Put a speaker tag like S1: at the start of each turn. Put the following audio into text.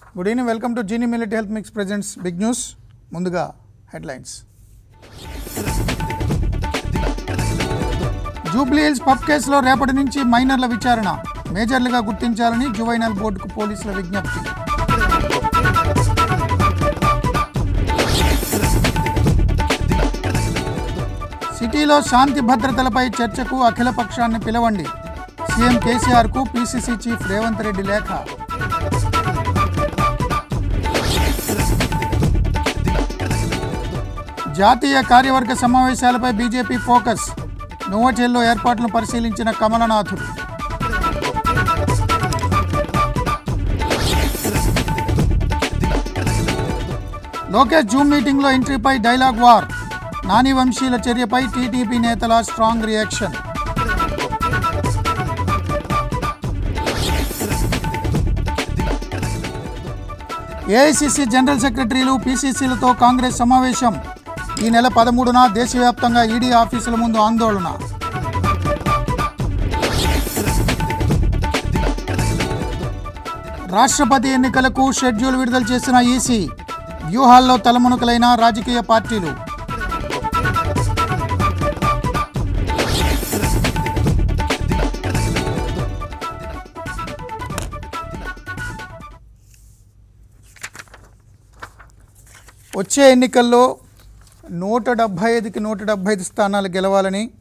S1: good evening welcome to Jeeni millet health mix presents big news ముందుగా headlines Jubilee Hills pub కేసులో రేపటి నుంచి మైనర్ల విచారణ మేజర్లుగా గుర్తించాలని జువైనల్ బోర్డుకు పోలీసుల విజ్ఞప్తి సిటీలో శాంతి భద్రతలపై చర్చకు అఖిలపక్షాన్ని పిలవండి సీఎం కేసీఆర్కు పీసీసీ చీఫ్ రేవంత్ రెడ్డి లేఖ జాతీయ కార్యవర్గ సమావేశాలపై బీజేపీ ఫోకస్ నోవటెల్లో ఏర్పాట్లను పరిశీలించిన కమలనాథుడు లోకేష్ జూమ్ మీటింగ్లో ఎంట్రీపై డైలాగ్ వార్ నాని వంశీల చర్యపై టీడీపీ నేతల స్ట్రాంగ్ రియాక్షన్ ఏఐసిసి జనరల్ సెక్రటరీలు పీసీసీలతో కాంగ్రెస్ సమావేశం ఈ నెల పదమూడున దేశవ్యాప్తంగా ఈడీ ఆఫీసుల ముందు ఆందోళన రాష్ట్రపతి ఎన్నికలకు షెడ్యూల్ విడుదల చేసిన ఈసీ వ్యూహాల్లో తలమునకలైన రాజకీయ పార్టీలు వచ్చే ఎన్నికల్లో నూట డెబ్భై ఐదుకి నూట డెబ్భై ఐదు స్థానాలు గెలవాలని